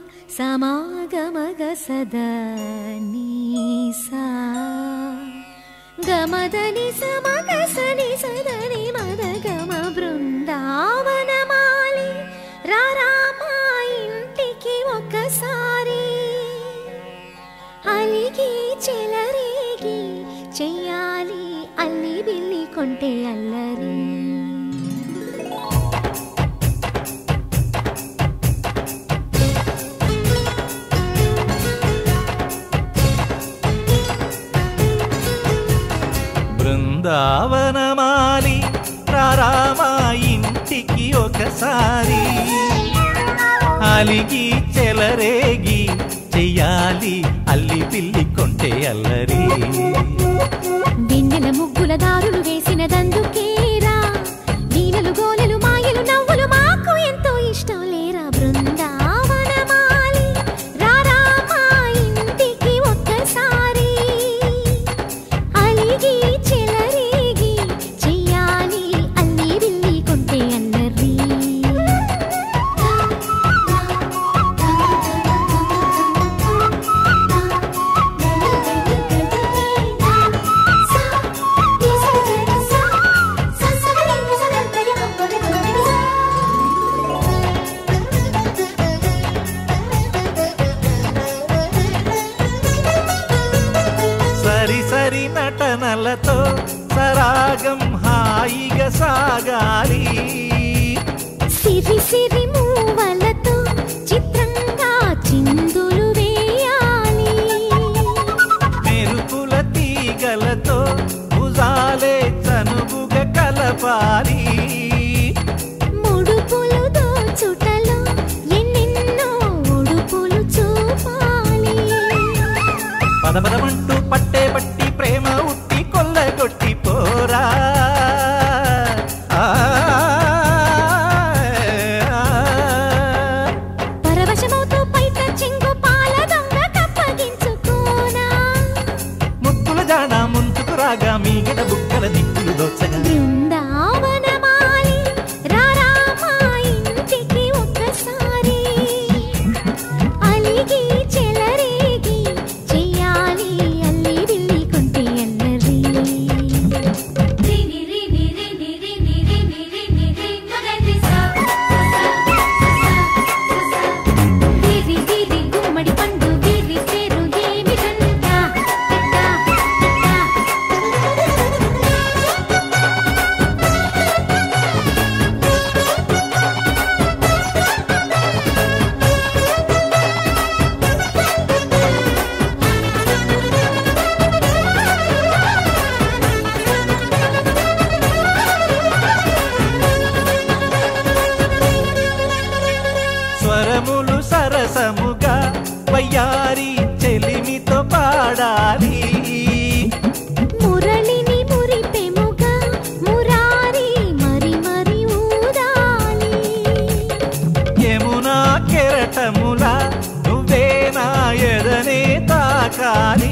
సమాగమగ సదా నీసా గమదని సమగ సని సదని మద గమ బృందావనమాలి రారామా ఇంటికి ఒక్కసారి అలిగి చెలరేగి చెయ్యాలి అల్లి బిల్లి కొంటే అల్లరి బృందావనమాలి రారామా ఇంటికి ఒకసారి అలిగి చెలరేగి చెయ్యాలి అల్లి పిల్లి కొంటే అల్లరి వెన్నెల ముగ్గుల దారులు వేసిన దందుకేరా వీణలు గోలెలు మాయలు నవ్వులు మాకు ఎంతో ఇష్టం లేరా బృందావనమాలి రారా మా ఇంటికి ఒక్కసారి అలిగి చెలరేగి చెయ్యాలి అల్లి బిల్లి కొంటే అల్లరి సరి సరి నటనలతో సరాగం హాయిగా సాగాలి సిరి సిరి మూవలతో చిత్రంగా చిందులు వేయాలి మెరుపుల తీగలతో భుజాలే చనువుగా కలపాలి ముడుపులు దోచుటలో ఎన్నెన్నో ఉడుపులు చూపాలి పదపదమంటూ పట్టే పట్టి ప్రేమ ఉట్టి కొల్లగొట్టి పోరా ఆ, పరవశమవుతూ పైట చెంగు పాల దొంగ కప్పగించుకోనా ముక్కుల జాడ ముంచుకు రాగా మీగడ బుక్కల దిక్కులు దోచగా బృందావనమాలి రారా మా ఇంటికి ఒక్కసారి అలిగి చెలరేగి చెయ్యాలి అల్లి బిల్లి కొంటే అల్లరి గిరి గిరి గుమ్మడి పండు గిరి పేరు ఏమిటంట టట, టట. స్వరములు సరసముగా వయ్యారి చెలిమితో పాడాలి మురళిని మురిపెముగా మురారి మరి మరి ఊదాలి యమునా కెరటముల నువ్వే నా ఎదనే తాకాలి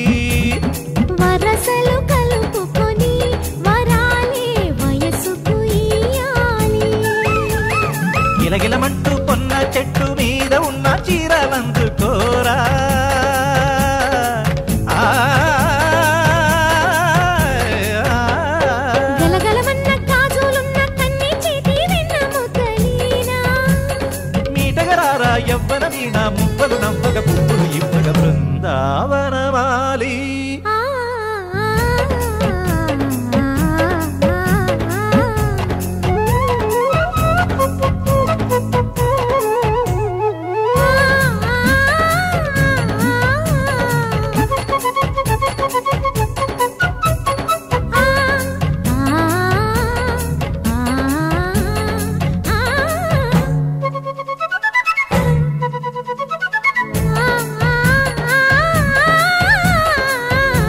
వరసలు కలుపుకొని వరాలే వయసుకు ఇయ్యాలి గిలగిలమంటూ కొన్న చెట్టు మీద ఉన్న చీరలందుకోరా ఆ, గలగలమన్న కాజులున్న కన్ని చేతి వెన్న ముద్దలీనా మీటగరారా ఎవ్వన వీణ మువ్వలు నవ్వగ పువ్వులు ఇవ్వగ బృందావనమాలి ఆ ఆ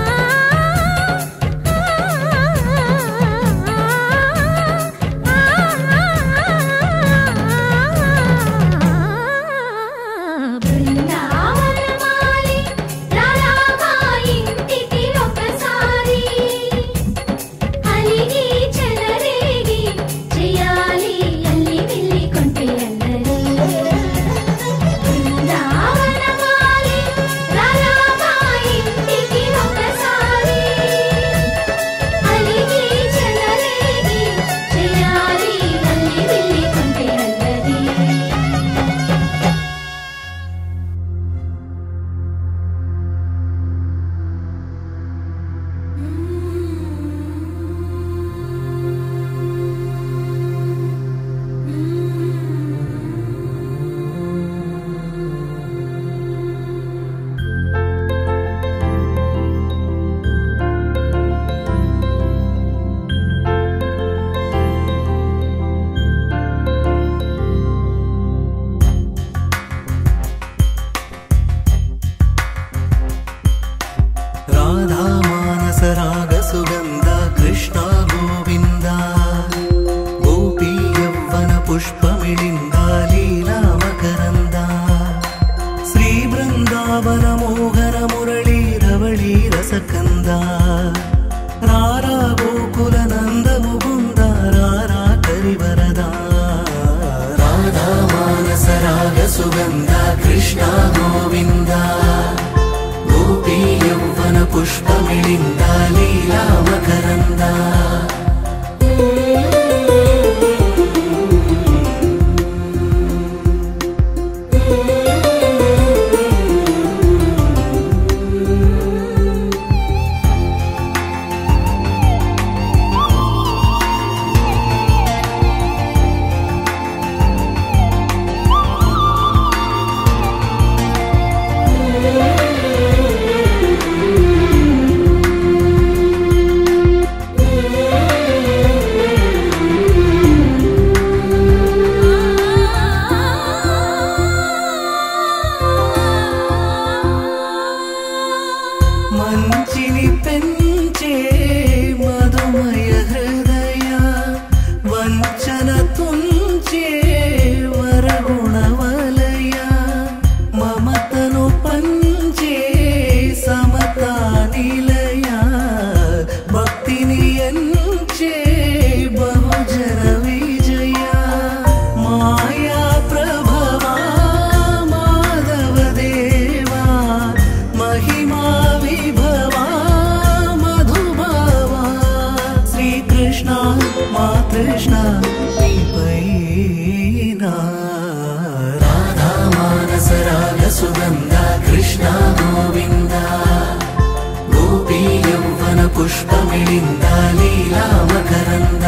బృందావన మోహన మురళీ రవళీ రసకంద రారా గోకుల నంద ముకుంద రారా కరివరదా రాధా మానస రాగ సుగంధ కృష్ణ గోవింద గోపీ యౌవన పుష్పమిళింద లీలా మకరంద మంచిని పెంచే మధుమయ హృదయ వంచన తుంచే వరగుణవలయ మమతను పంచే సమతా నిలయ భక్తిని ఎంచే బహుజన విజయ మాయా ప్రభవా మాధవ దేవా మహిమా విభవా మధుభావా శ్రీకృష్ణ మా కృష్ణ నీపైన రాధా మానస రాగ సుగంధ కృష్ణ గోవింద గోపీ యౌవన పుష్పమిళింద లీలా మకరంద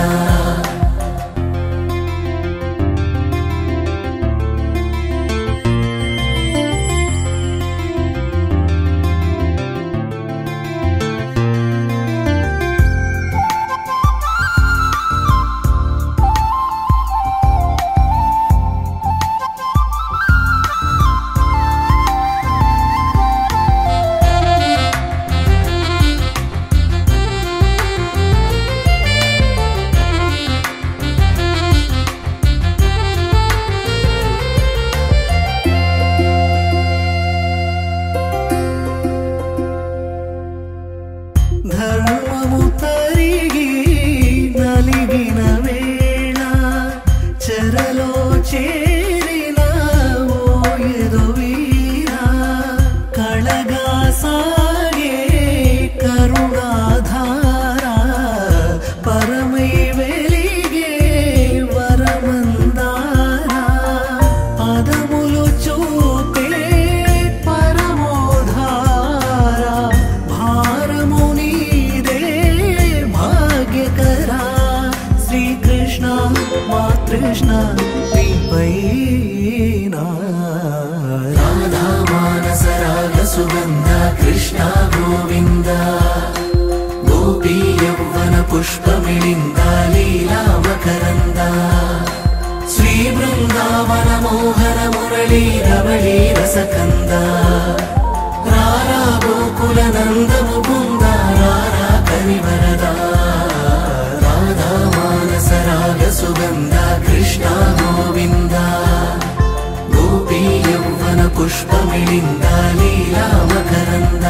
ధర్మము తరిగి నలిగిన వేళ చెరలో చేరిన ఓయదు వీర కళగా సాగే కరుణాధార పరమై వెలిగే వరమందార పదములు చూపే పరమోధార భారము నీదే భాగ్యకరా శ్రీకృష్ణ మా కృష్ణ నీపైన రాధా మానస రాగ సుగంధ కృష్ణ గోవింద గోపీ యౌవన పుష్పమిళింద లీలా మకరంద శ్రీ బృందావన మోహన మురళీ రవళీ రసకంద రారా గోకుల నంద ముకుంద రారా కరివరదా రాధా మానస రాగ సుగంధ కృష్ణ గోవింద గోపీ యౌవన పుష్పమిళింద లీలా మకరంద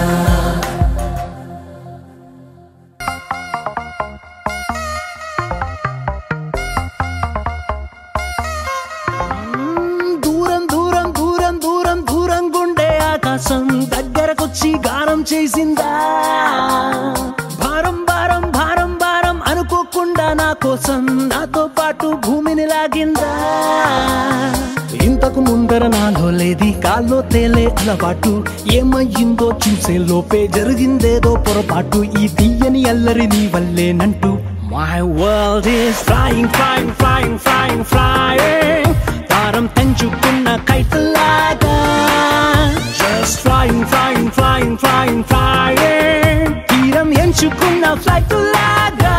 దూరం దూరం దూరం దూరం దూరం గుండె ఆకాశం దగ్గరకొచ్చి గానం చేసిందా భారం భారం భారం భారం అనుకోకుండా నా కోసం నాతో పాటు భూమిని లాగిందా ఇంతకు ముందర నాలో లేది కాల్లో తేలే అలవాటు ఏమయ్యిందో చూసే లోపే జరిగిందేదో పొరపాటు ఈ తీయని అల్లరి నీ వల్లేనంటూ My world is flying, flying, flying, flying, flying. దారం తెంచుకున్న కైతలాగా Just flying, flying, flying, flying, flying. తీరం ఎంచుకున్న ఫ్లైట్ లాగా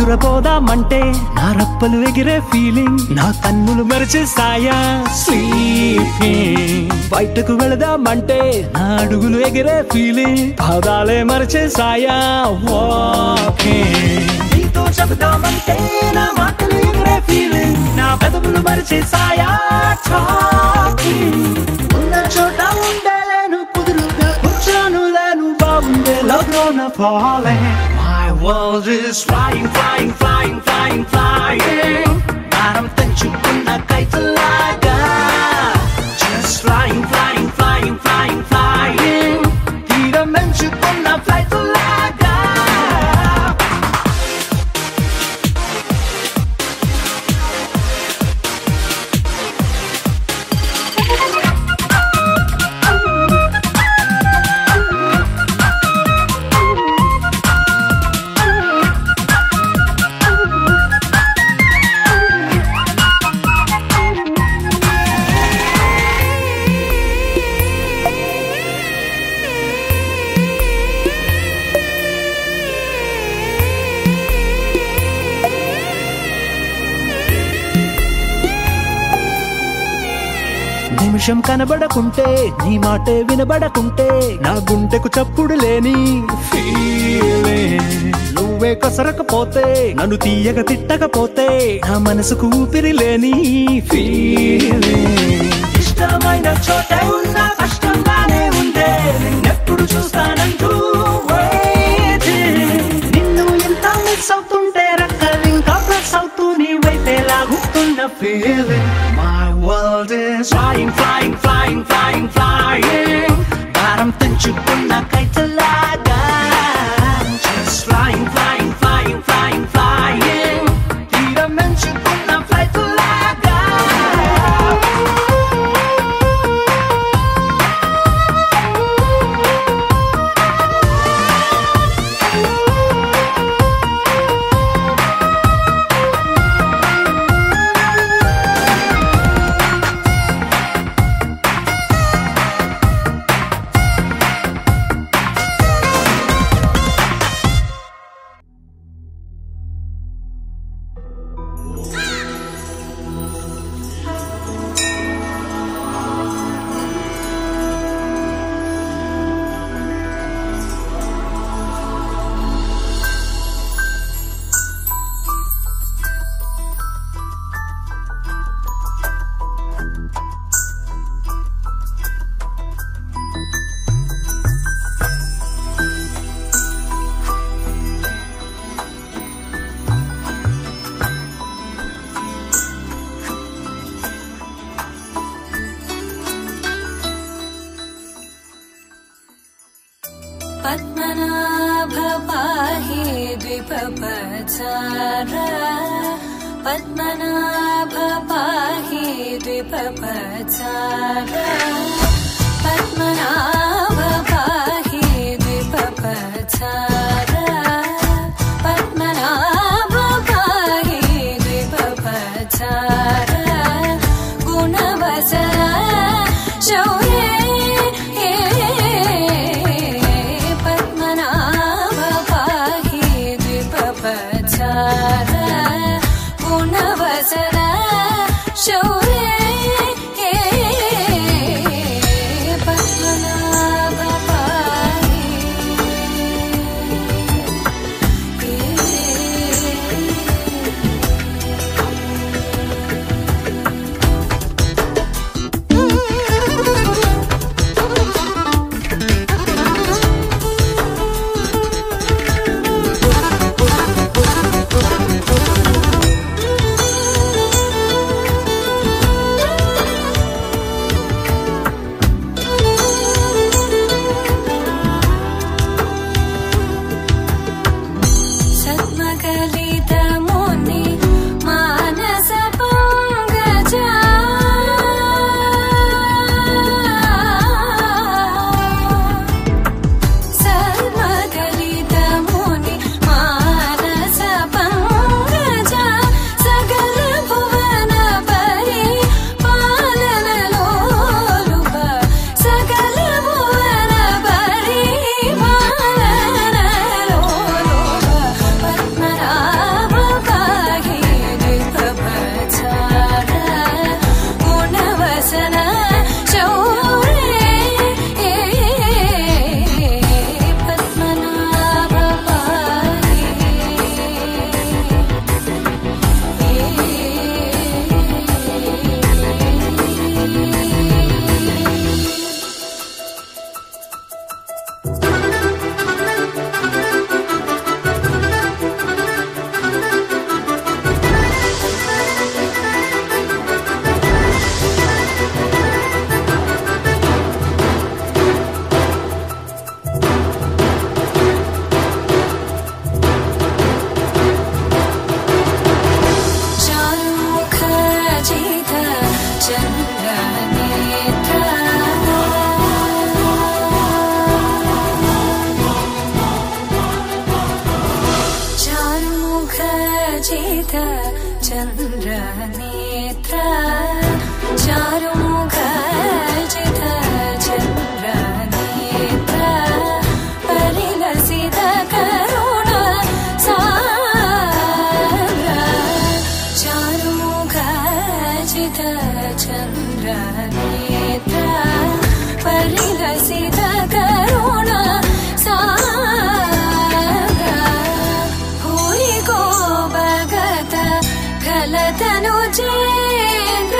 నిదురపోదామంటే నా రప్పలు ఎగిరే ఫీలింగ్ నా కన్నులు మరిచే సాయా స్లీపింగ్ బయటకు వెళదామంటే నా అడుగులు ఎగిరే ఫీలింగ్ పాదాలే మరిచే సాయా వాకింగ్ నీతో చెబుదామంటే నా మాటలు ఎగిరే ఫీలింగ్ నా పెదవులు మరిచే సాయా టాకింగ్ ఉన్న చోట ఉండలేను కుదురుగా కూర్చోను లేను బాగుండే లవ్లోన falling My world is flying, flying, flying, flying, flying భారం తెంచుకున్న కైతలాగా Just flying, flying, flying, flying, flying తీరం ఎంచుకున్న ఫ్లైట్ లాగా నిమిషం కనబడకుంటే నీ మాటే వినబడకుంటే నా గుండెకు చప్పుడు లేని feeling. నువ్వే కసరకపోతే నన్ను తీయక తిట్టకపోతే నా మనసుకు ఊపిరి లేని feeling. ఇష్టమైన చోటే ఉన్నా కష్టంగానే ఉండే నిన్నెప్పుడు చూస్తానంటూ waiting. నిన్ను ఎంత మిస్ అవుతుంటే రక్కలు ఇంకా ప్రెస్ అవుతూ నీ వైపే లాగుతున్న feeling my world is flying flying flying flying flying భారం తెంచుకున్న కైతలాగా just flying flying flying flying flying తీరం ఎంచుకున్న ఫ్లైట్ లాగా पद्मनाभ पाहि द्विपपचार पद्मनाभ पाहि द्विपपचार पद्मनाभ पाहि द्विपपचार पद्मनाभ पाहि द्विपपचार गुणवचन शौर्ये पद्मनाभ पाहि द्विपपचार गुणवचन शौर्ये पद्मनाभ पाहि जित चन्द्र नेत्र चारुमुख जित चन्द्र नेत्र परिलसित करुण सागर चारुमुख जित चन्द्र नेत्र परिलसित करुण सागर भूरि को भगत खलतनु चेन्द्र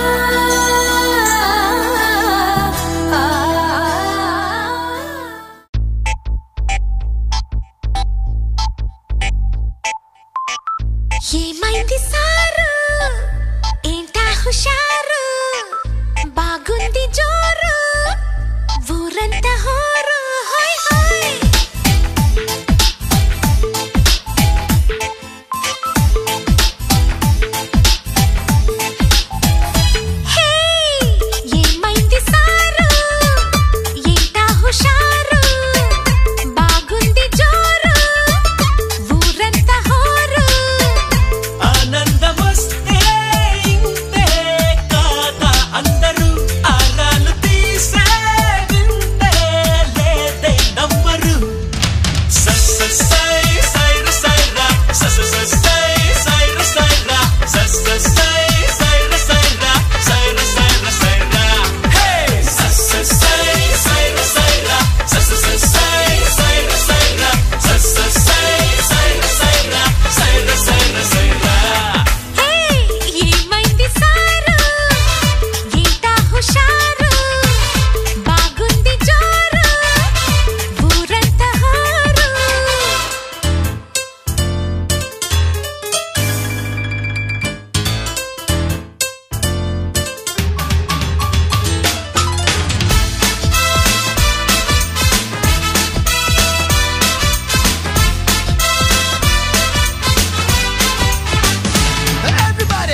ఏమైంది సారు ఏంటా హుషారు బాగుంది జోరు ఊరంతా హోరు హోయ్ హోయ్ హే ఏమైంది సారు ఏంటా హుషారు బాగుంది జోరు ఊరంతా హోరు ఆనందమొస్తే ఇంతే కాదా అందరూ ఆరాలు తీసే వింతే లేదే నమ్మరు సస్ సస్ సై సైర సైరా సస్ సస్ సై సైర సైరా సస్ సస్ సై సైర సైరా సైర సైర సైరా హే సస్ సస్ సై సైర సైరా సస్ సస్ సై సైర సైరా సస్ సస్ సై సైర సైరా సైర సైర సైరా హే ఏమైంది సారు ఏంటా హుషారు బాగుంది జోరు ఊరంతా హోరు Everybody!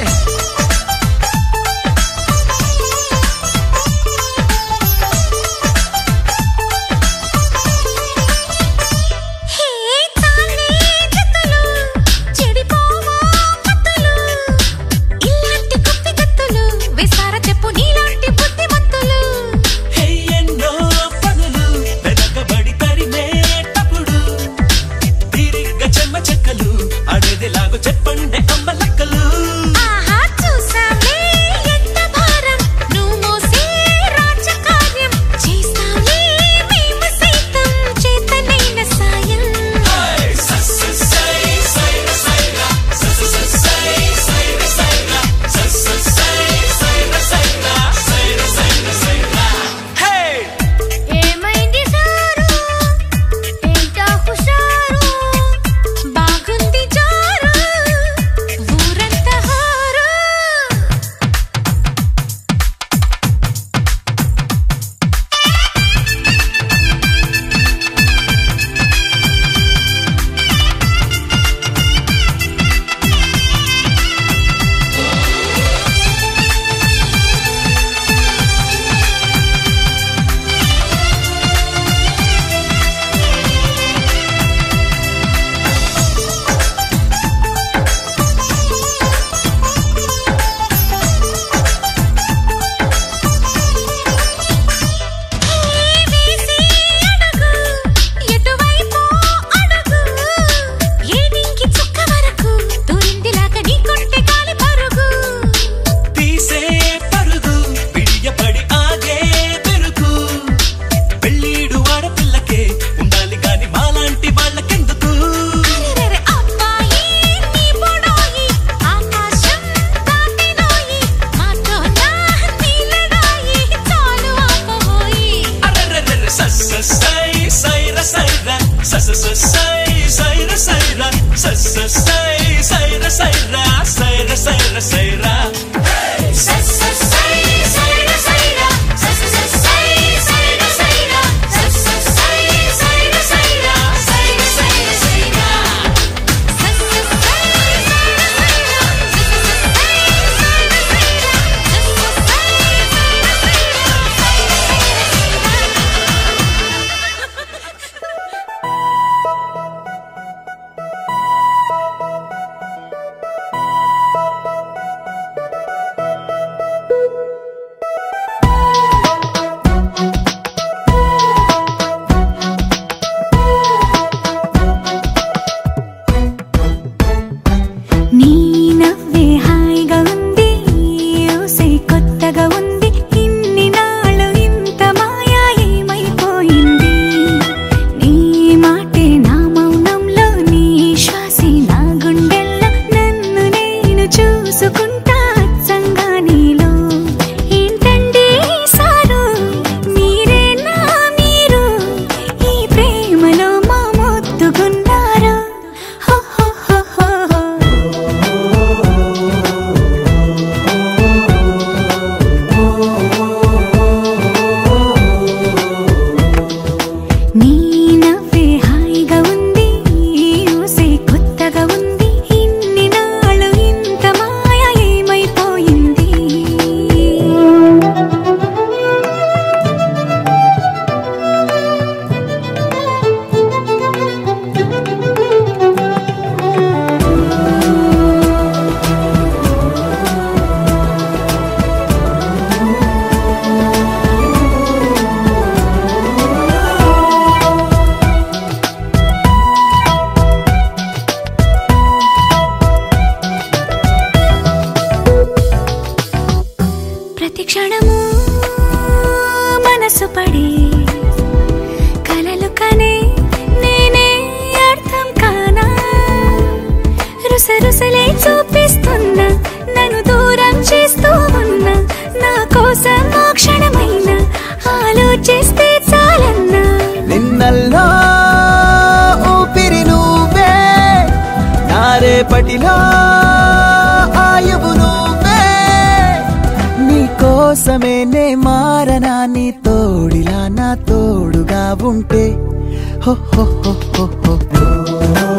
హే తానే జతులు చెడిపోవా కత్తులు ఇలాంటి కుప్పి కత్తులు విసార చెప్పు నీలాంటి బుద్ధిమంతులు ఎన్నో పనులు వెనకబడి తరిమేటప్పుడు తిరిగ్గా చెమ్మ చెక్కలు అడేదిలాగో చెప్పండి అమ్మ లక్కలు ఆహా చూసావే ఎంత భారం నువ్వు మోసే రాజకార్యం చేస్తావే మేము సైతం చేతనైన సాయం సస్ సస్ సై సైర సైరా సస్ సస్ సై సైర సైరా సస్ సస్ సై సైర సైరా సైర సైర సైరా హే ఏమైంది సారు ఏంటా హుషారు బాగుంది జోరు ఊరంతా హోరు వేసి అడుగు ఎటువైపు అడుగు ఏడింకి చుక్క వరకు దూరిందిలాగా నీ కొంటె గాలి పరుగు తీసే పరుగు విడియపడి ఆగే పెరుగు పెళ్ళీడు ఆడపిల్లకే ఉండాలి గాని మాలాంటి వాళ్ళకెందుకు అరెరెరె అబ్బాయి నీ పొడోయి ఆకాశం దాటినోయి మాతో నా నీలడాయి చాలు ఆపబోయి అరెరెరెరె సస్ సస్ సై సైర సైర సస్ సస్ సై సైర సైర సస్ సస్ సై సైర సైర సైర సైర సైర సస్ సస్ సై సైర సైర సస్ సస్ సై సైర సైర సస్ సస్ సై సైర సైర సైర సైర సైర సస్ సస్ సై సైర సైర సస్ సస్ సై సైర సైర సస్ సస్ సై సైర సైర సైర మనసు పడి కలలు కనే నేనే అర్థం కానా రుసరుసలే చూపిస్తున్నా నన్ను దూరం చేస్తూ ఉన్నా నా కోసం ఆ క్షణమైన ఆలోచిస్తే చాలన్నా నిన్నల్లో ఊపిరి నువ్వే నా రేపటిలో ఆయువు నువ్వే నీ కోసమే నే మారనా నీ తోడిలా నా తోడుగా ఉంటే హో హో హో హో హో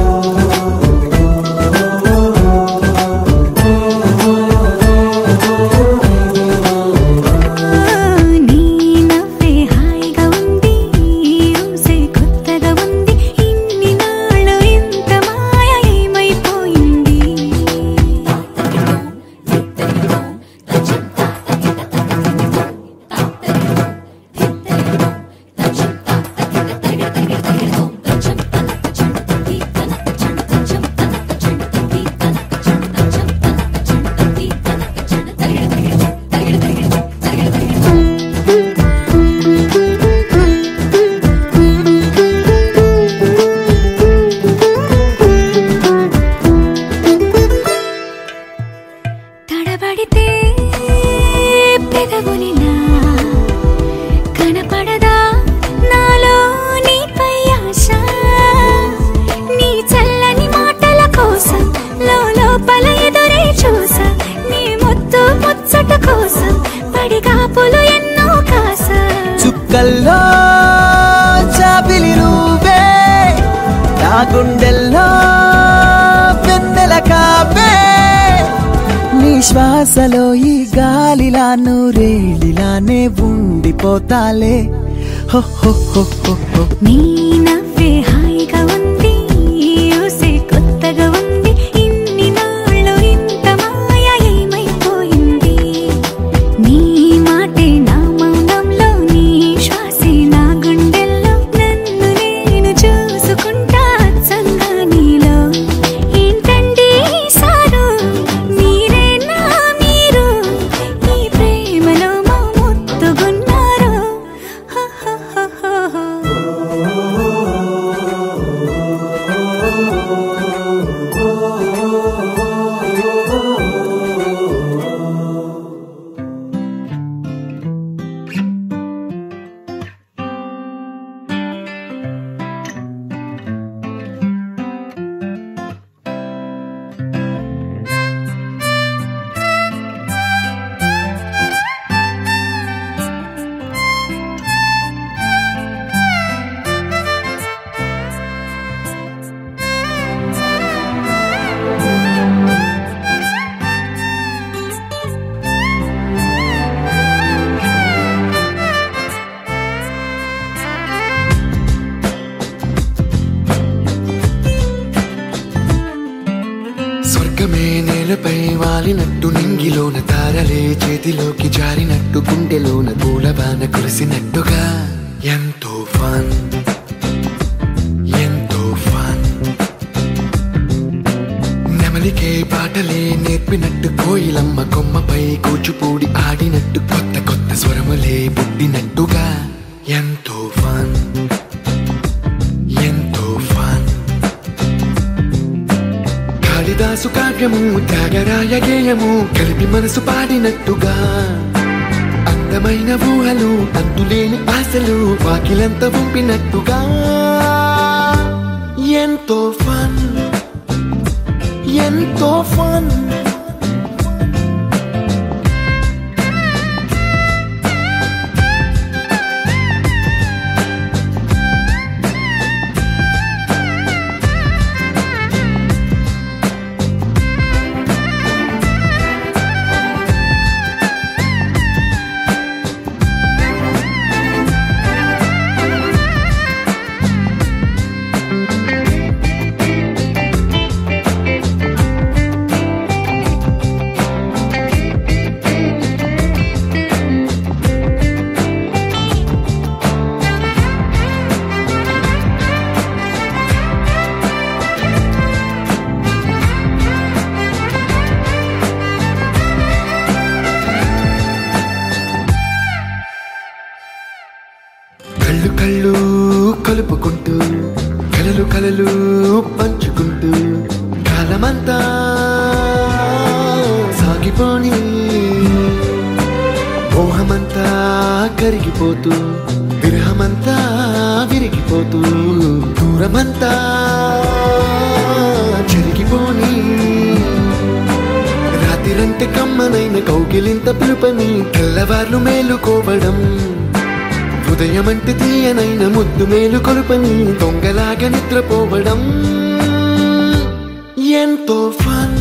నీ నవ్వే హాయిగా ఉంది ఊసే కొత్తగా ఉంది ఇన్ని నాళ్ళు ఇంత మాయ ఏమైపోయింది తడబడితే పెదవులిలా కనపడదా నాలో నీపై ఆశ నీ చల్లని మాటల కోసం లోపల ఎదురే చూసా నీ ముద్దు ముచ్చట కోసం పడిగాపులు ఎన్నో కాసా చుక్కల్లో చాపిలి నువ్వే నా గుండెల్లో వెన్నెల కాపే నీ శ్వాసలో ఈ గాలిలా నూరేలిలానే ఉండిపోతాలే హో హో హో హో హో నీ నవ్వే హాయిగా ఉంది ఊసే కొత్తగా ఉంది ఇన్ని నాళ్ళు ఇంత మాయ ఏమైపోయింది నీ మాటే నా మౌనంలో నీ శ్వాసే నా గుండెల్లో నన్ను నేను చూసుకుంటా అచ్చంగా నీలో ఏంటండి సారు మీరే నా మీరు ఈ ప్రేమలో మా ముత్తుగున్నారు హో హో హో హో హో స్వర్గమే నేలపై వాలినట్టు నింగిలోన తారలే చేతిలోకి జారినట్టు గుండెలోన పూలబాన కురిసినట్టుగా ఎంతో ఫన్ ఎంతో ఫన్ నెమలికే పాటలే నేర్పినట్టు కోయిలమ్మ కొమ్మపై కూచిపూడి ఆడినట్టు కొత్త కొత్త స్వరములే పుట్టినట్టుగా ఎంతో ఫన్ ఎంతో ఫన్ కాళిదాసు కావ్యము త్యాగరాయ గేయము కలిపి మనసు పాడినట్టుగా అందమైన ఊహలు అందులేని ఆశలు వాకిలంత పంపినట్టుగా ఎంతో ఫన్ ఎంతో ఫన్ కలలు పంచుకుంటూ కాలమంతా సాగిపోని మోహమంతా కరిగిపోతూ విరహమంతా విరిగిపోతూ దూరమంతా జరిగిపోని రాత్రిరంటే కమ్మనైన కౌగిలింత పిలుపని తెల్లవార్లు మేలుకోవడం హృదయమంటే తీయనైన ముద్దు మేలు కొలుపని దొంగలాగా నిద్రపోవడం ఎంతో ఫన్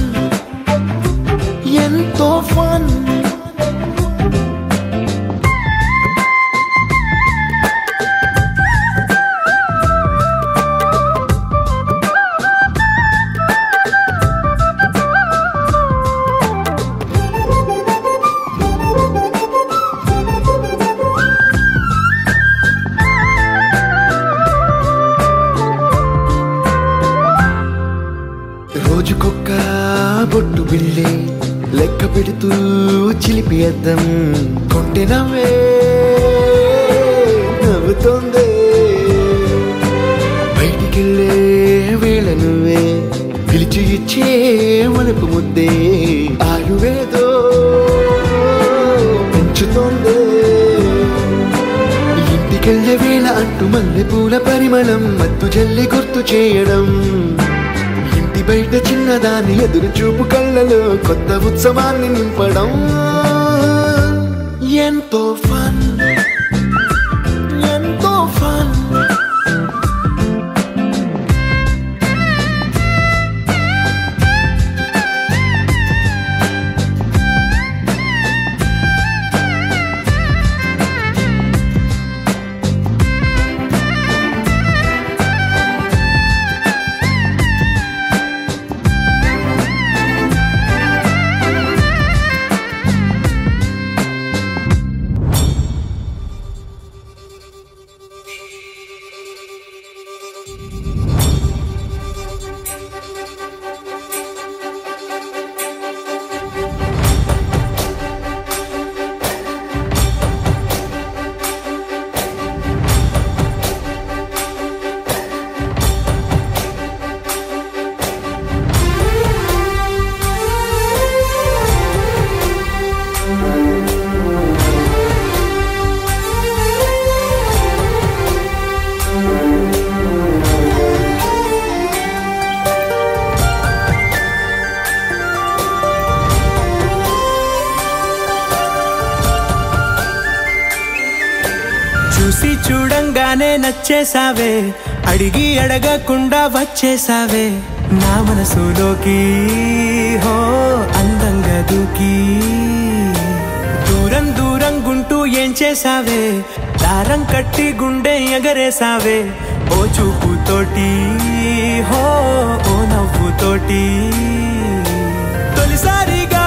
ఎంతో ఫన్ రోజుకొక్క బొట్టు బిళ్ళే లెక్క పెడుతూ చిలిపి అద్దం కొంటె నవ్వే నవ్వుతోందే బయటికెళ్ళే వేళ నువ్వే పిలిచి ఇచ్చే వలుపు ముద్దే ఆయువేదో పెంచుతోందే ఇంటికెళ్ళే వేళ అంటూ మల్లె పూల పరిమళం మత్తు జల్లి గుర్తు చేయడం ఇంటి బయట చిన్నదాని ఎదురు చూపు కళ్ళలో కొత్త ఉత్సవాన్ని నింపడం ఎంతో ఫన్ ఎంతో ఫన్ చూసి చూడంగానే నచ్చేసావే అడిగి అడగకుండా వచ్చేసావే నా మనసులోకి హో అందంగా దూకి దూరం దూరం గుంటూ ఏం చేసావే దారం కట్టి గుండె ఎగరేసావే ఓ చూపుతోటి హో ఓ నవ్వుతోటి తొలిసారిగా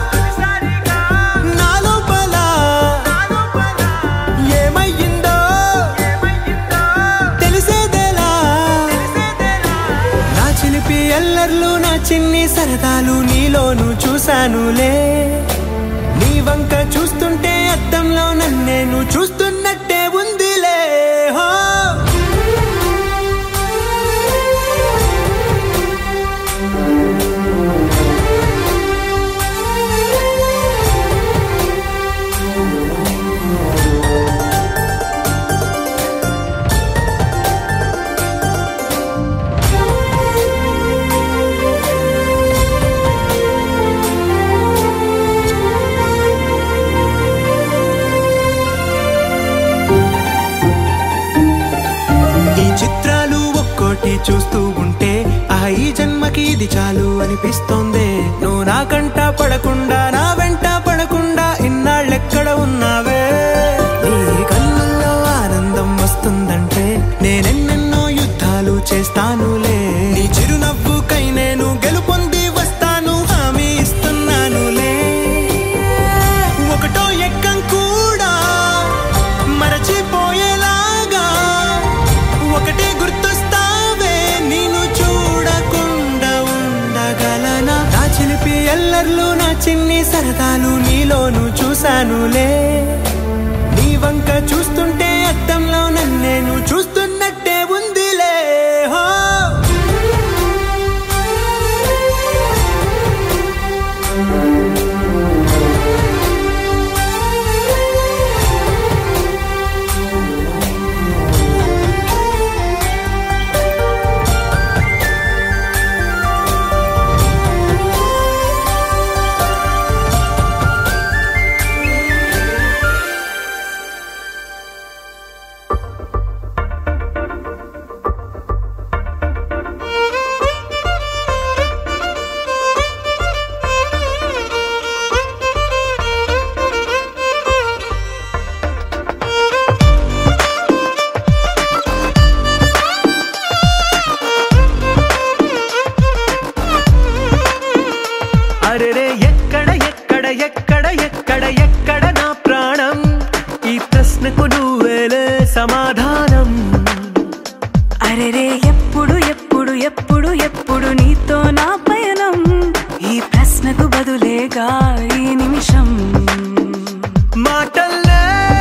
నా లోపల ఏమయ్యిందో తెలిసేదేలా నా చిలిపి ఎల్లర్లు నా చిన్ని సరదాలు నీలోను చూశానులే నీ వంక చూస్తుంటే అద్దంలో నన్నేను చూస్తున్నట్టే ఉందిలే హో ఈ చిత్రాలు ఒక్కోటి చూస్తూ ఉంటే ఆ ఈ జన్మకి ఇది చాలు అనిపిస్తోంది నువ్వు నా కంట పడకుండా నా వెంట పడకుండా ఇన్నాళ్ళెక్కడ ఉన్నావే నీ కళ్ళల్లో ఆనందం వస్తుందంటే నేనెన్నెన్నో యుద్ధాలు చేస్తానులే నీ చిరునవ్వుకై నేను గెలుపొంది వస్తాను హామీ ఇస్తున్నానులే ఒకటో ఎక్కం కూడా మరచిపోయేలాగా ఒకటే గుర్తొస్తావే నేను చూడకుండా ఉండగలనా నా చిలిపి ఎల్లర్లు నా చిన్ని సరదాలు నీలోను చూశానులే నీ వంక చూస్తుంటే అద్దంలో నన్నేను చూస్తున్నట్టే ఉందిలే హో ఎక్కడ ఎక్కడ ఎక్కడ నా ప్రాణం ఈ ప్రశ్నకు నువ్వేలే సమాధానం అరెరే ఎప్పుడు ఎప్పుడు ఎప్పుడు ఎప్పుడు నీతో నా పయనం ఈ ప్రశ్నకు బదులేగా ఈ నిమిషం మాటల్లే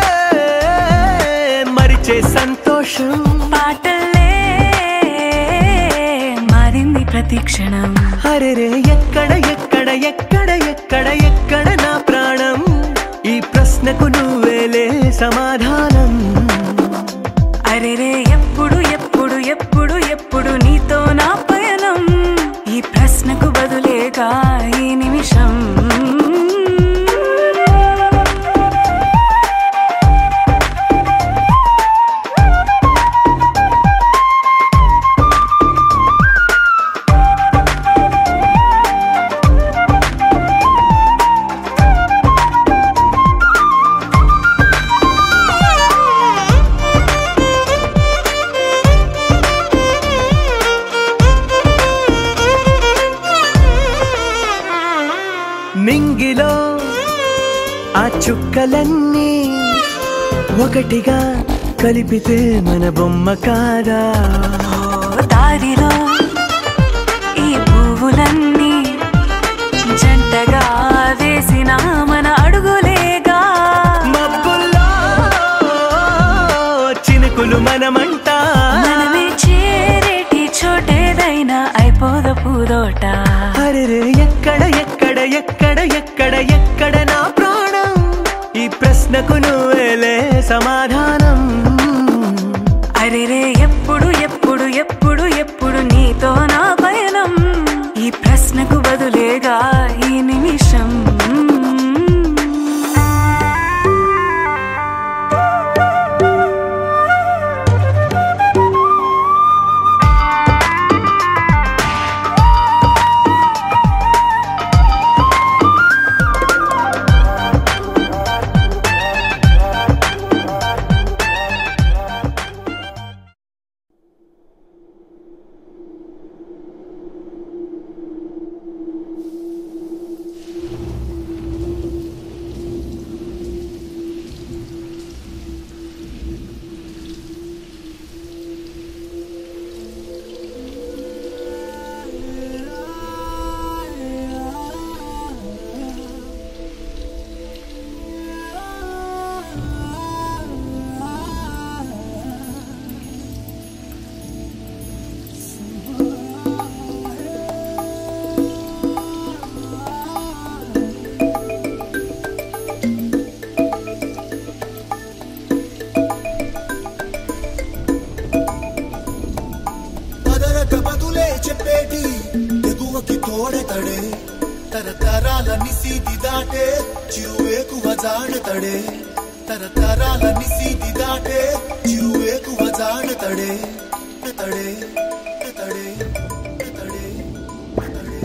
మరిచే సంతోషం పాటల్లే మారింది ప్రతి క్షణం అరెరే ఎక్కడ ఎక్కడ ఎక్కడ ఎక్కడ ఎక్కడ నా ప్రాణం ఈ ప్రశ్నకు నువ్వేలే సమాధానం అరెరే ఎప్పుడు ఎప్పుడు ఎప్పుడు ఎప్పుడు నీతో నా పయనం ఈ ప్రశ్నకు బదులేగా ఈ నిమిషం మింగిలో ఆ చుక్కలన్నీ ఒకటిగా కలిపితే మన బొమ్మ కాదా ఓ దారిలో ఈ పువ్వులన్నీ జంటగా వేసిన మన అడుగులేగా మబ్బుల్లో చినుకులు మనమంట మనమే చేరేటి చోటేదైనా అయిపోద పూదోట అరెరే ఎక్కడ ఎక్కడ ఎక్కడ ఎక్కడ ఎక్కడ నా ప్రాణం ఈ ప్రశ్నకు నువ్వేలే సమాధానం అరెరే ఎప్పుడు ఎప్పుడు ఎప్పుడు ఎప్పుడు నీతో నా పయనం ఈ ప్రశ్నకు బదులేగా ఈ నిమిషం పదరక బదులే చెప్పేటి ఎగువకి తోడెతడే తరతరాల నిసీది దాటే చిరువేకువ జాడతడే తరతరాల నిసీది దాటే చిరువేకువ జాడతడే తడే తడే తడే తడే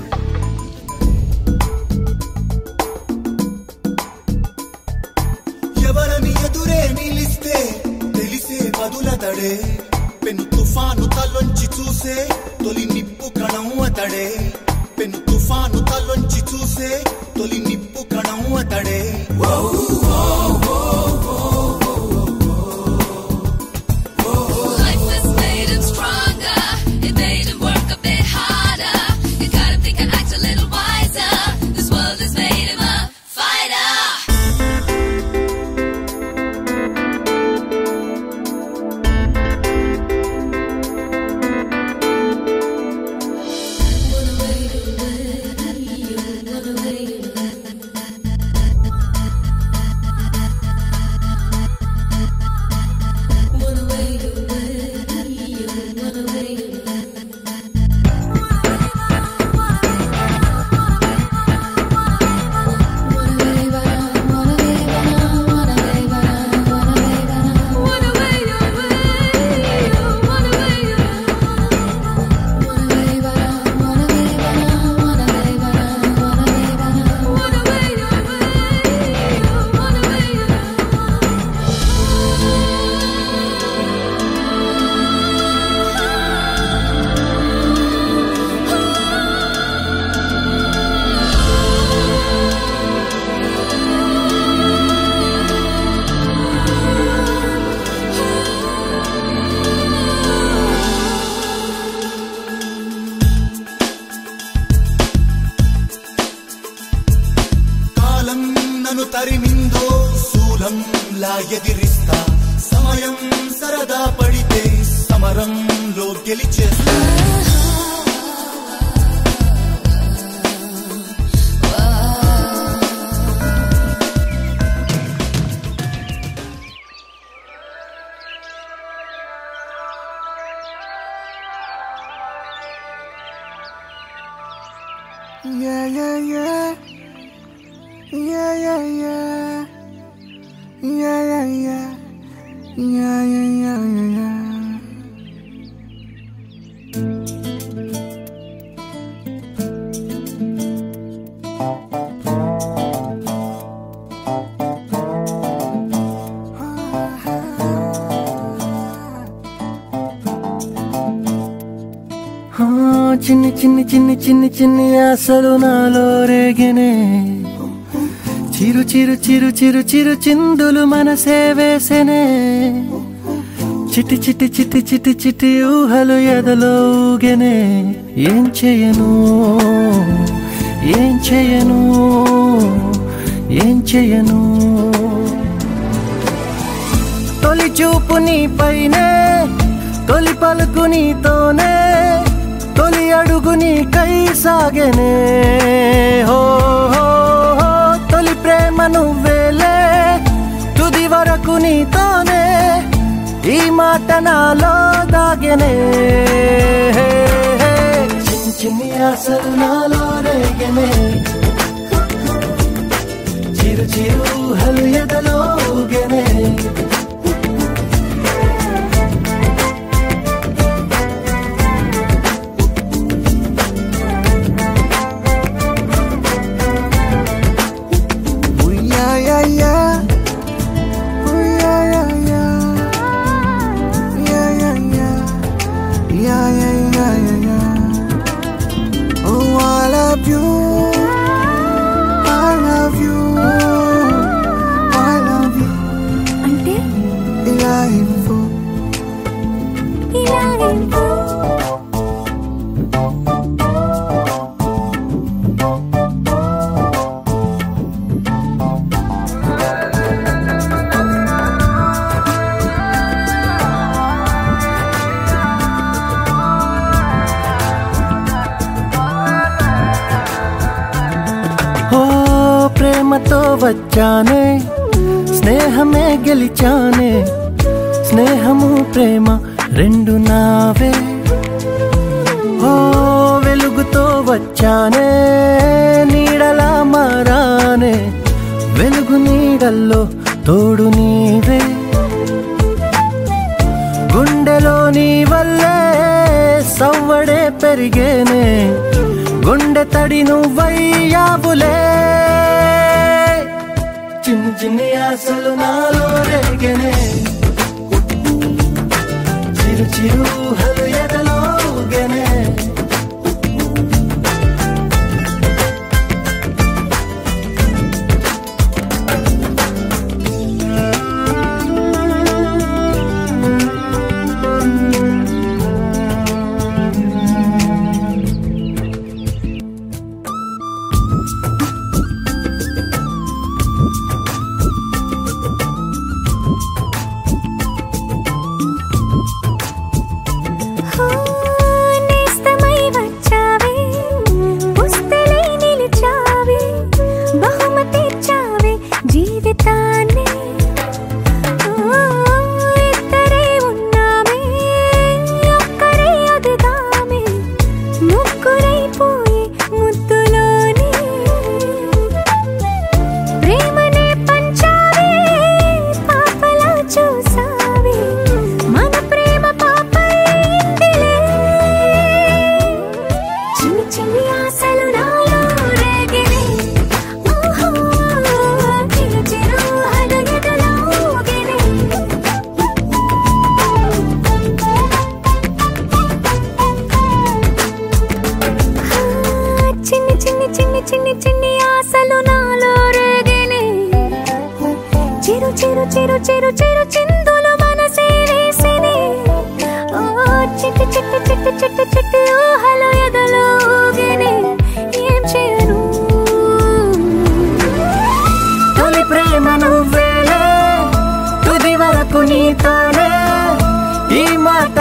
ఎవరని ఎదురే నిలిస్తే తెలిసే వదులతడే పెను తుఫాను తలొంచి చూసే తొలి నిప్పు కణం అతడే పెను తుఫాను తలొంచి చూసే తొలి నిప్పు కణం అతడే Life has made him stronger. It made him work a bit harder. You gotta think and act a little wiser. This world has made him a fighter. నన్ను తరిమిందో శూలంలా ఎదిరిస్తా సమయం సరదా పడితే సమరంలో గెలిచేస్తా Yeah, yeah, yeah. Yeah, yeah, yeah. Yeah, yeah, yeah. Yeah, yeah, yeah, yeah, yeah. ఆ, చిన్ని చిన్ని చిన్ని చిన్ని చిన్ని ఆశలు నాలో రేగినే చిరు చిరు చిరు చిరు చిరు చిందులు మనసే వేసెనే చిటి చిటి చిటి చిటి చిటి ఊహలు ఎదలో ఊగెనే ఏం చేయను ఏం చేయను ఏం చేయను తొలి చూపు నీ పైనే తొలి పలుకు నీతోనే తొలి అడుగు నీకై సాగెనే హో హో హో తొలి ప్రేమ నువ్వేలే తుది వరకు నీతోనే ఈ మాట నాలో దాగెనే హే, హే. చిన్ని చిన్ని ఆశలు నాలో రేగెనే చిరు చిరు హలు ఎదలో ఊగెనే Ooh, yeah, yeah, yeah. Ooh, yeah, yeah, yeah. Yeah, yeah, yeah. Yeah, yeah, yeah, yeah, yeah. Oh, I love you. I love you. I love you. అంటే ఇలా ఇవ్వు. ఇలా ఇవ్వు. ఓ ప్రేమతో వచ్చానే స్నేహమే గెలిచానే స్నేహము ప్రేమ రెండు నావే ఓ వెలుగుతో వచ్చానే నీడలా మారానే వెలుగు నీడల్లో తోడు నీవే గుండెలో నీ వల్లే సవ్వడే పెరిగేనే గుండె తడి నువ్వయ్యావులే చిన్ని చిన్ని ఆశలు నాలో రేగనే చిరు చిరు హలు ఎదలో ఊగెనే. హో, నేస్తమై వచ్చావే పుస్తలై నిలిచావే బహుమతిచ్చావే జీవితాన్ని ఓ, ఇద్దరే ఉన్నామే ఒక్కరే అదుగామే ముగ్గురైపోయి ముద్దులోనే ప్రేమనే పంచావే పాపలా చూసావే మన ప్రేమ పాపైందిలే చిన్ని చిన్ని ఆశలు నాలో రేగినే ఓహో చిరు చిరు అడుగుదలో ఊగినే చిన్ని చిన్ని చిన్ని చిన్ని చిన్ని ఆశలు నాలో రేగినే చిరు చిరు చిరు చిరు చిరు చిందులు మనసే వేసినే ఓ చిట్టి చిట్టి చిట్టి చిట్టి చిట్టి ఊహలు ఎదలో ఊగినే ఏం చేయను తొలి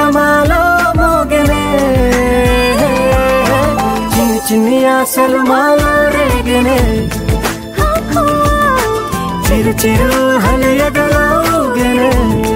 మాలో మోగనే చిన్ని చిన్ని ఆశలు మాలో రేగనే చిరు చిరు హలియగలో ఊగనే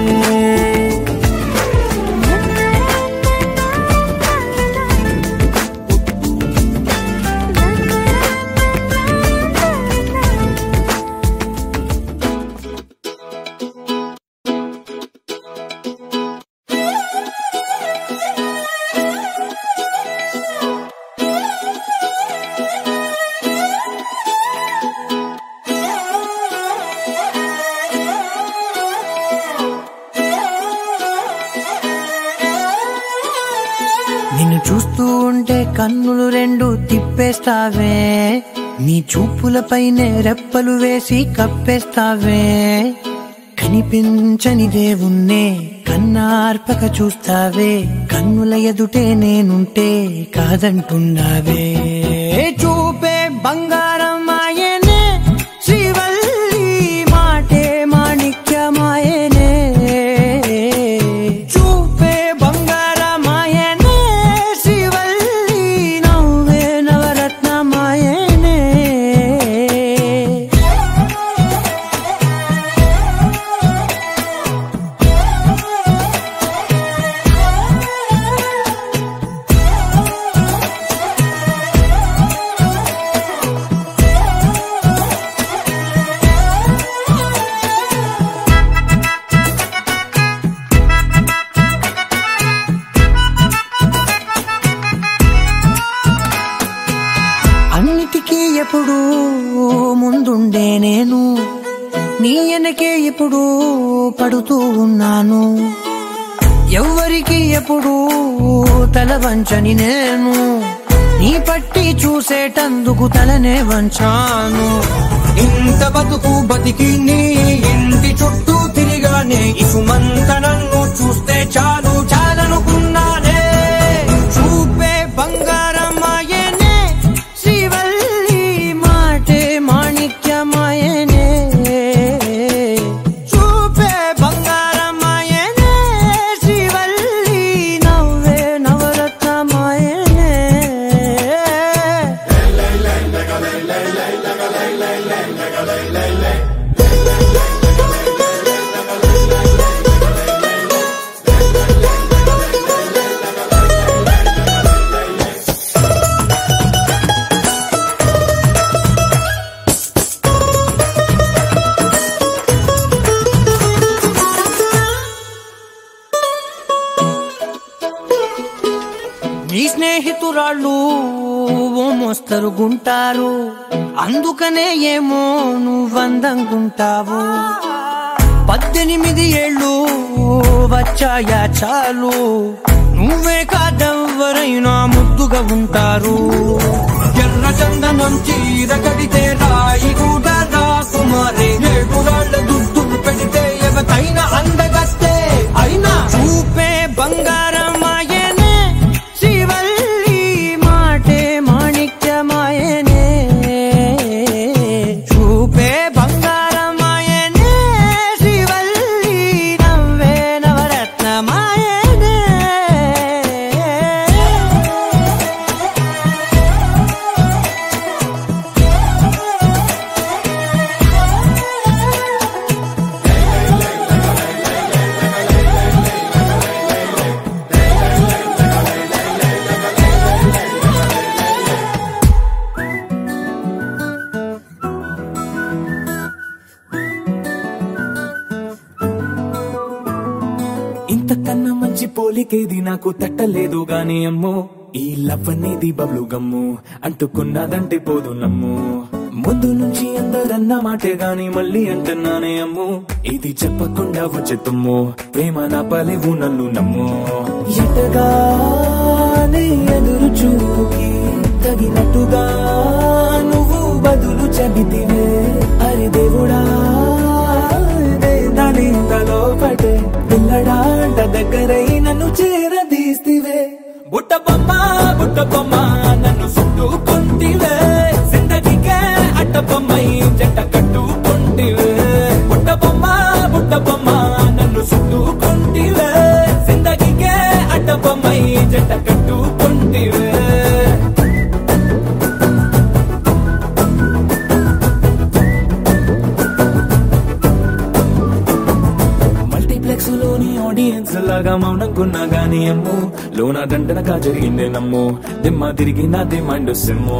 నిన్ను చూస్తూ ఉంటే కన్నులు రెండు తిప్పేస్తావే నీ చూపులపైనే రెప్పలు వేసి కప్పేస్తావే కనిపించని దేవుణ్ణే కన్నార్పక చూస్తావే కన్నుల ఎదుటే నేనుంటే కాదంటున్నావే చూపే బంగారం ఆయనే శ్రీవల్లి మాటే మాణిక్యమాయనే చూపే బంగారమాయనే శ్రీవల్లి నవ్వే నవరత్నమాయనే అన్నిటికీ ఎప్పుడు ముందుండే నేను నీ వెనకే ఎప్పుడు పడుతూ ఉన్నాను ఎవ్వరికి ఎప్పుడు తల వంచని నేను నీ పట్టి చూసేటందుకు తలనే వంచాను ఇంత బతుకు బతికి నీ ఇంటి చుట్టూ తిరిగానే ఇసుమంత నన్ను చూస్తే చాలు చాలనుకున్నానే చూపే బంగారమాయనే శ్రీవల్లి మాటే మాణిక్యమాయనే చూపే బంగారమాయనే శ్రీవల్లి నవ్వే నవరత్నమాయనే నీ స్నేహితురాళ్ళు ఓ మోస్తరు గుంటారు అందుకనే ఏమో నువ్వందంగుంటావు పద్దెనిమిది ఏళ్ళు వచ్చాయా చాలు నువ్వే కాదెవ్వరైనా ముద్దుగా ఉంటారు ఎర్ర చందనం చీర కడితే రాయి కూడా రాకుమారే ఏడు రాళ్ళ దుద్దులు పెడితే ఎవతైనా అందగస్తే అయినా చూపే బంగారమాయనే శ్రీవల్లి మాటే మాణిక్యమాయనే చూపే బంగారమాయనే శ్రీవల్లి నవ్వే నవరత్నమాయనే ఇంతకన్నా మంచి పోలికేది నాకు తట్టలేదు గాని అమ్మో ఈ లవ్ అనేది బబ్లు గమ్ము అంటుకున్నదంటే పోదు నమ్ము ముందు నుంచి అందరన్న మాటే గాని మళ్ళీ అంటున్నానే అమ్ము ఇది చెప్పకుండా వచ్చే తుమ్ము ప్రేమ నా పలేవు నన్ను నమ్ము ఎటగానే ఎదురు చూకి తగినట్టుగా నువ్వు బదులు చెబితివే అరి దేవుడా దాని తలో పటే పిల్లడాంట దగ్గరై నన్ను చేరదీస్తివే బుట్ట బొమ్మ బుట్ట బొమ్మ నన్ను చుట్టుకుంటివే జిందగీకే అట్ట బొమ్మై జంట కట్టుకుంటివే బుట్ట బొమ్మ బుట్ట బొమ్మ నన్ను చుట్టుకుంటివే జిందగీకే దాకా మౌనంకున్నా గాని అమ్ము లోన దండనగా జరిగిందే నమ్ము దిమ్మ తిరిగి నా దిమ్మండు సిమ్ము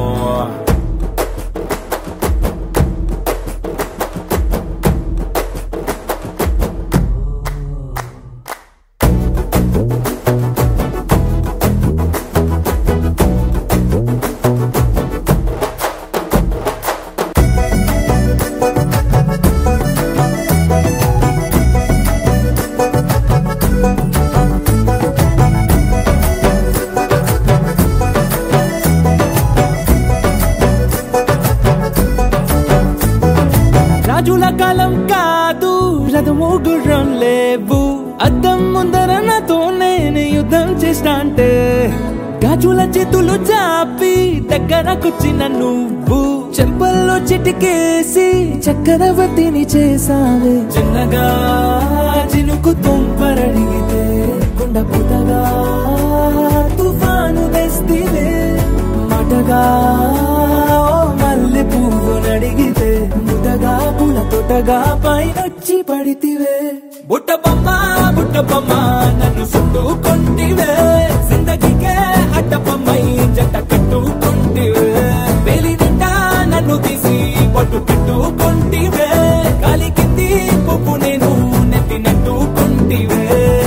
రాజుల కాలం కాదు రథము గుర్రం లేవు అద్దం ముందర నాతో నేను యుద్ధం చేస్తా అంటే గాజుల చేతులు చాపి దగ్గరకొచ్చిన నువ్వు చెంపల్లో చిటికేసి చక్రవర్తిని చేసావే చిన్నగా చినుకు తుంపరడిగితే కుండ పుటగా తుఫాను తెస్తివే మాటగా ఓ మల్లె పువ్వు నడిగితే ముదగా పుల తొటగా పైనొచ్చి పడితివే బుట్ట బొమ్మ బుట్ట బొమ్మ నన్ను చుట్టుకొంటివే జిందగీకే అడ్డపమ్మై జంట కట్టుకుంటివే వేలి నిండా నన్ను తీసి పట్టు పెట్టుకుంటివే గాలి కింది పువ్వు నేను నెత్తినట్టుకుంటివే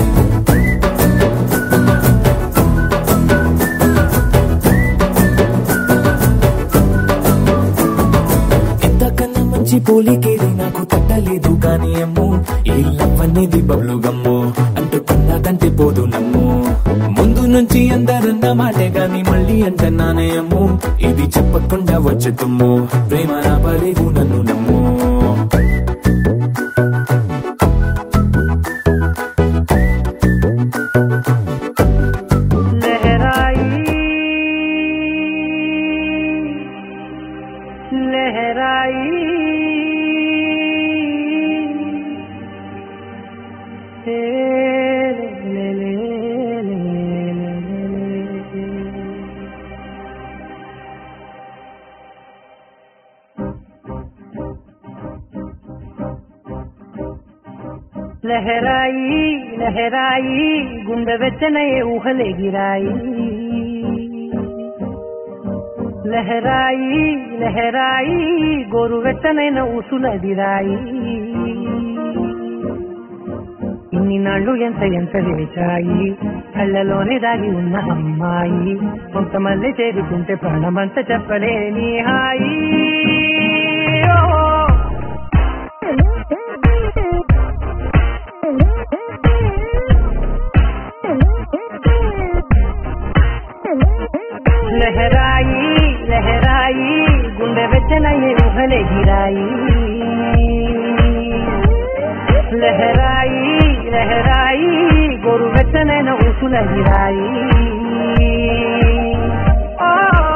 ఇంతకన్నా మంచి పోలికేది నాకు తట్టలేదు కానీ అమ్ము ఈ లవ్ అనేది బబ్లు గమ్ము అంటుకున్నదంటే పోదు నమ్ము ముందు నుంచి అందరన్న మాటే గాని మళ్ళీ అంటున్నానే అమ్ము ఇది చెప్పకుండా వచ్చే తుమ్ము ప్రేమ రాపలేదు నన్ను నమ్ము लहराई लहराई हे ले ले ले ले ले ले। లహరాయి లహరాయి గుండె వెచ్చనయే ఊహలే గిరాయి లహరాయి లహరాయి గోరు వెచ్చనైన ఊసులదిరాయి ఇన్ని నాళ్ళు ఎంత ఎంత వేచాయి కళ్ళలోనే దాగి ఉన్న అమ్మాయి కొంతమంది చేరుకుంటే ప్రాణమంత చెప్పలేని హాయి ఓ లహరాయి లహరాయి గుండె వెచ్చనయ్యే ఊహలే గిరాయి లహరాయి లహరాయి గోరు వెచ్చనైన ఊసుల గిరాయి ఓ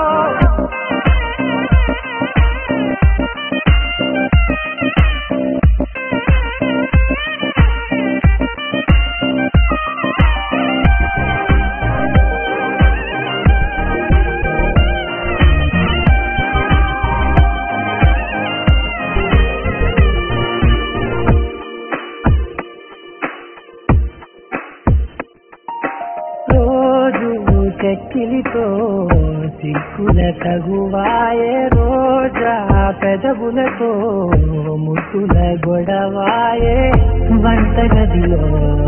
రోజు చెక్కిలితో సిక్కుల తగువాయే రోజా పెదవులతో ముట్టుల గొడవాయే వంటగదిలో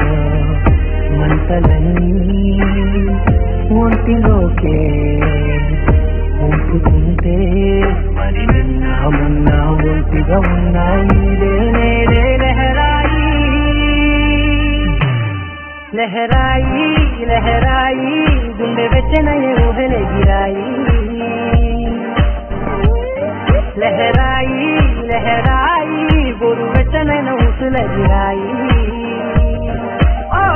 మంటలన్నీ ఒంటిలోకే ఉంపుతుంటే మరి నిన్న మొన్న ఒంటిగా ఉన్నాయి నేడే లహరాయి లహరాయి లహరాయి గుండె వెచ్చనయ్యే ఊహలే గిరాయి లహరాయి లహరాయి గోరు వెచ్చనైన ఊసుల గిరాయి ఓ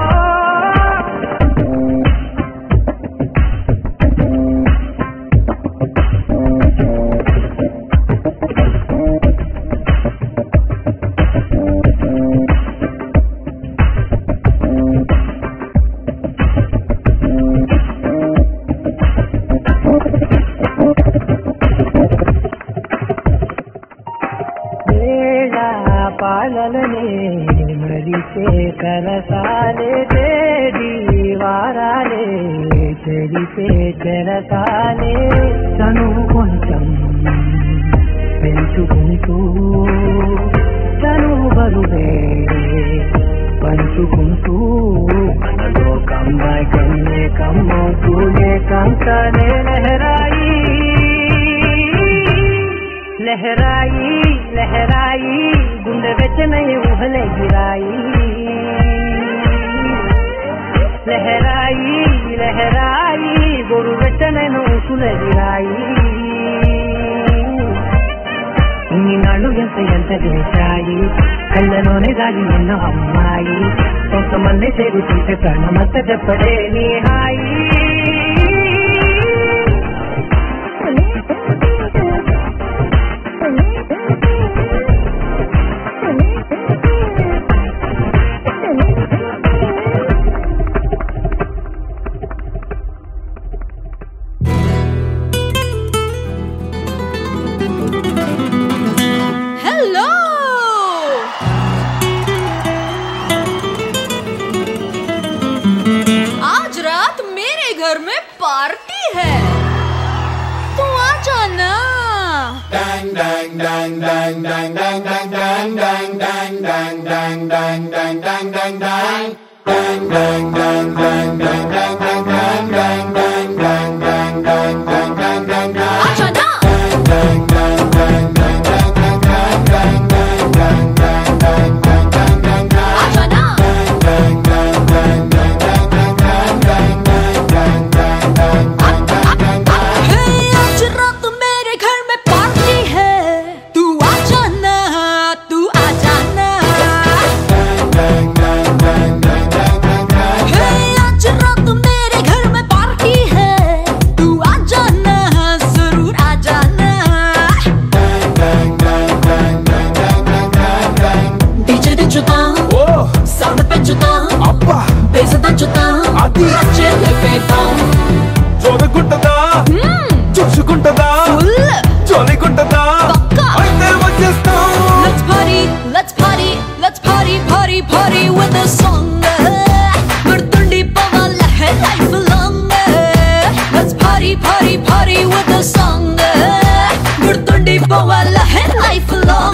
వేళ పాలలనే మరిచే కలసాలే తేడి వారాలే చెడిసే చెరసాలే తను కొంచెం పెంచుకుంటూ తను బరువే పంచుకుంటూ మనలో కమ్మాయి కన్నే కమ్మవుతూనే కంతనే లహరాయి లహరాయి లహరాయి గుండె వెచ్చనై ఊహలే గిరాయి లహరాయి లహరాయి గొరు వెచ్చనైన ఊసులే గిరాయి ఇన్ని నాళ్ళు ఎంత ఎంత చేశాయి కళ్ళలోనే దాగి ఉన్న అమ్మాయి కొంతమంది చేరుతుంటే ప్రాణమంత చెప్పడే నీ హాయి हेलो आज रात मेरे घर में पार्टी है तू आ जाना आ जाना आ जाना हे, आज रात मेरे घर में पार्टी है तू आ जाना तू आ जाना हे, आज रात मेरे घर में पार्टी है तू आ जाना जरूर आ जाना डीजे దించుతా సౌండ్ పెంచుతా బేస్ దంచుతా చెల్లె పేతాం చూడకుంటదా చూసుకుంటదా చోలికుంటదా పక్కా. అయితే వచ్చేస్తాం Let's party, let's party, let's party, party, party with a song. గుర్తుండి పోవాల life long. Let's party, party, party with a song. గుర్తుండి పోవాల life long.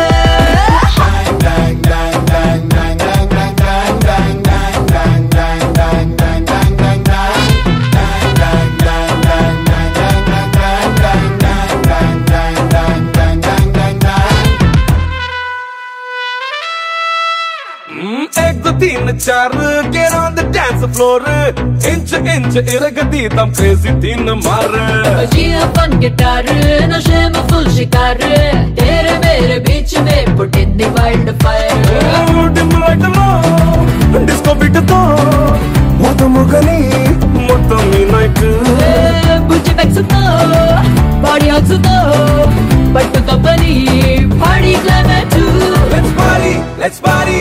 एक दो तीन चार get on the dance floor inch inch इरगदी दम crazy तीन मार जिया फन गिटार नशे में फुल शिकार तेरे मेरे बीच में पुटिंदी वाइल्ड फायर డిమ్ లైట్ లో డిస్కో బిట్ తో మొత్తం ముగని మొత్తం ఈ నైట్ బుజ్జి పెక్సుతో బాడీ హగ్సుతో పట్టు కప్పని పాడి climax Let's party, let's party,